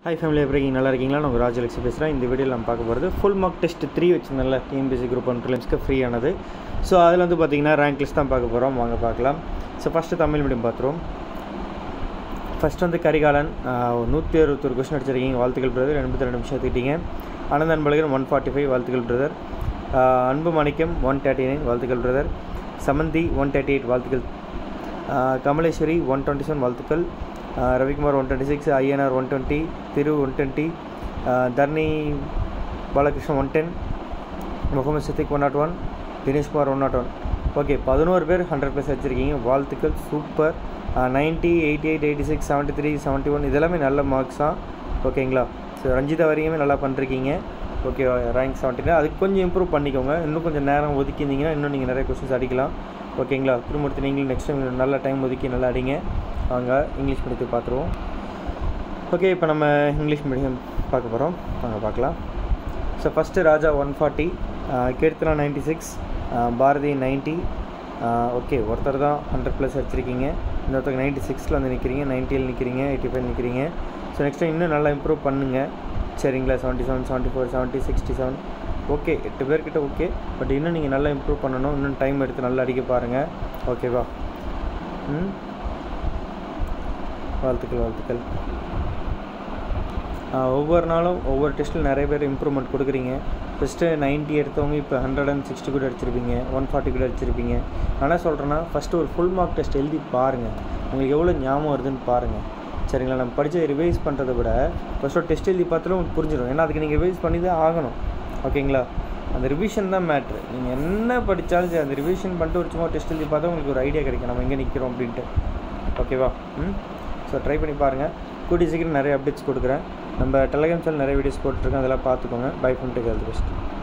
hi family எப்படி இருக்கீங்க நல்லா இருக்கீங்களா நான் உங்கள் ராஜலக்ஷி பேசுகிறேன் இந்த வீடியோவில் நம்ம பார்க்க போகிறது ஃபுல் மார்க் டெஸ்ட் த்ரீ வச்சிருந்தேன்ல டிஎம்பிசி குரூப் ஒன் ப்ரிலிம்ஸ்க்கு ஃப்ரீயானது ஸோ அதில் வந்து பார்த்தீங்கன்னா ரேங்க் லிஸ்ட் தான் பார்க்க போகிறோம் வாங்க பார்க்கலாம் ஸோ ஃபஸ்ட்டு தமிழ் மீடியம் பார்த்துருவோம் ஃபஸ்ட் வந்து கரிகாலன் நூற்றி அறுபத்தொரு கொஸ்டின் அடிச்சிருக்கீங்க வாழ்த்துக்கள் பிரதர் எண்பத்தி ரெண்டு நிமிஷம் எடுத்துக்கிட்டீங்க Anand Anbazhagan one forty five வாழ்த்துக்கள் brother Anbu Manickam one thirty nine வாழ்த்துக்கள் brother Samanthi one thirty eight வாழ்த்துக்கள் ah Kamaleswari one twenty seven வாழ்த்துக்கள் ah Ravikumar one twenty six INR one twenty Thiru one twenty Dharani Balakrishnan one ten Mohammed Siddique one nought one Dineshkumar one nought one okay பதினோரு பேர் hundred plus வச்சுருக்கீங்க வாழ்த்துக்கள் super ninety eighty eight eighty six seventy three seventy one இதெல்லாமே நல்ல marks தான் ஓகேங்களா so Ranjitha வரையுமே நல்லா பண்ணிருக்கீங்க ஓகே ரேங்க் செவன்ட்டினா அதுக்கு கொஞ்சம் இம்ப்ரூவ் பண்ணிக்கோங்க இன்னும் கொஞ்சம் நேரம் ஒதுக்கியிருந்தீங்கன்னா இன்னும் நீங்கள் நிறைய கொஸ்டின்ஸ் அடிக்கலாம் ஓகேங்களா திருமூர்த்தி நீங்களும் நெக்ஸ்ட் டைம் நல்ல டைம் ஒதுக்கி நல்லா அடிங்க வாங்க இங்கிலீஷ் மீடியத்துக்கு பார்த்துருவோம் ஓகே இப்போ நம்ம இங்கிலீஷ் மீடியம் பார்க்க போகிறோம் வாங்க பார்க்கலாம் so first Raja one forty Keerthana ninety six Bharathi ninety okay ஒருத்தர் தான் ஹண்ட்ரட் ப்ளஸ் வச்சுருக்கீங்க இன்னொருத்தருக்கு நைன்ட்டி சிக்ஸில் வந்து நிற்கிறீங்க நைன்ட்டியில் நிற்கிறீங்க எயிட்டி ஃபைவ் நிற்கிறீங்க ஸோ நெக்ஸ்ட் டைம் இன்னும் நல்லா இம்ப்ரூவ் பண்ணுங்கள் சரிங்களா seventy seven seventy four seventy sixty seven okay எட்டு பேர்கிட்ட ஓகே பட் இன்னும் நீங்கள் நல்லா இம்ப்ரூவ் பண்ணணும் இன்னும் டைம் எடுத்து நல்லா அடிக்க பாருங்கள் ஓகேவா ம் வாழ்த்துக்கள் வாழ்த்துக்கள் ஒவ்வொரு நாளும் ஒவ்வொரு டெஸ்ட்டில் நிறைய பேர் இம்ப்ரூவ்மெண்ட் கொடுக்குறீங்க ஃபஸ்ட்டு நைன்ட்டி எடுத்தவங்க இப்போ ஹண்ட்ரட் அண்ட் சிக்ஸ்டி கூட அடிச்சிருப்பீங்க ஒன் ஃபார்ட்டி கூட அடிச்சிருப்பீங்க நான் என்ன சொல்கிறேன்னா ஃபஸ்ட்டு ஒரு ஃபுல் மார்க் டெஸ்ட் எழுதி பாருங்கள் உங்களுக்கு எவ்வளோ ஞாபகம் வருதுன்னு பாருங்கள் சரிங்களா நம்ம படித்த ரிவைஸ் பண்ணுறதை விட ஃபஸ்ட்டு ஒரு டெஸ்ட் எழுதி பார்த்தாலும் உங்களுக்கு புரிஞ்சிடும் ஏன்னா அதுக்கு நீங்கள் ரிவைஸ் பண்ணி தான் ஆகணும் ஓகேங்களா அந்த ரிவிஷன் தான் மேட்ரு நீங்கள் என்ன படித்தாலும் சரி அந்த ரிவிஷன் பண்ணிட்டு ஒரு சும்மா டெஸ்ட் எழுதி பார்த்தா உங்களுக்கு ஒரு ஐடியா கிடைக்கும் நம்ம எங்கே நிற்கிறோம் அப்படின்ட்டு ஓகேவா ம் ஸோ ட்ரை பண்ணி பாருங்கள் கூடிய சீக்கிரம் நிறைய அப்டேட்ஸ் கொடுக்குறேன் நம்ம டெலகிராம் சேனல் நிறைய வீடியோஸ் போட்டுருக்கேன் அதெல்லாம் பார்த்துக்கோங்க பை பண்ணிட்டு பெஸ்ட்